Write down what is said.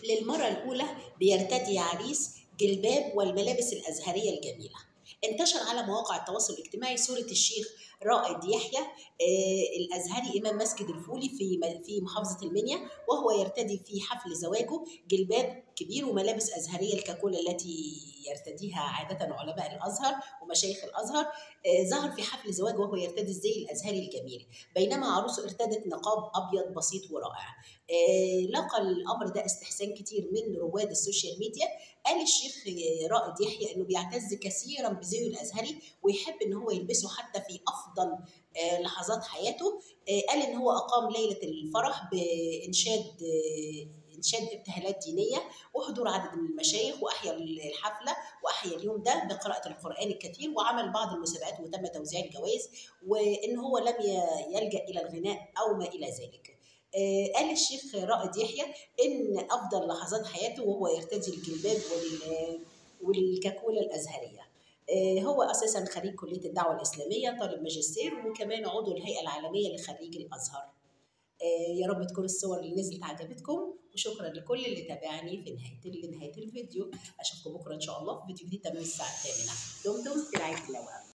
للمرة الأولى بيرتدي عريس جلباب والملابس الأزهرية الجميلة انتشر على مواقع التواصل الاجتماعي صورة الشيخ رائد يحيى آه، الأزهري إمام مسجد الفولي في في محافظة المنيا وهو يرتدي في حفل زواجه جلباب كبير وملابس أزهرية الكاكولا التي يرتديها عادة علماء الأزهر ومشايخ الأزهر آه، ظهر في حفل زواجه وهو يرتدي الزي الأزهري الجميل بينما عروسه ارتدت نقاب أبيض بسيط ورائع آه، لقى الأمر ده استحسان كتير من رواد السوشيال ميديا قال الشيخ رائد يحيى انه بيعتز كثيرا بزيه الازهري ويحب ان هو يلبسه حتى في افضل آه، لحظات حياته آه، قال ان هو اقام ليله الفرح بانشاد آه، انشاد ابتهالات دينيه وحضور عدد من المشايخ واحيا الحفله واحيا اليوم ده بقراءه القران الكثير وعمل بعض المسابقات وتم توزيع الجوائز وان هو لم ي- يلجا الى الغناء او ما الى ذلك. آه، قال الشيخ رائد يحيى ان افضل لحظات حياته وهو يرتدي الجلباب وال- والكاكولا الازهريه. آه، هو اساسا خريج كليه الدعوه الاسلاميه طالب ماجستير وكمان عضو الهيئه العالميه لخريج الازهر. آه، يا رب تكون الصور اللي نزلت عجبتكم وشكرا لكل اللي تابعني في نهايه لنهايه الفيديو اشوفكم بكره ان شاء الله في فيديو جديد تمام الساعه الثامنه دمتم في رعايه الله وامنه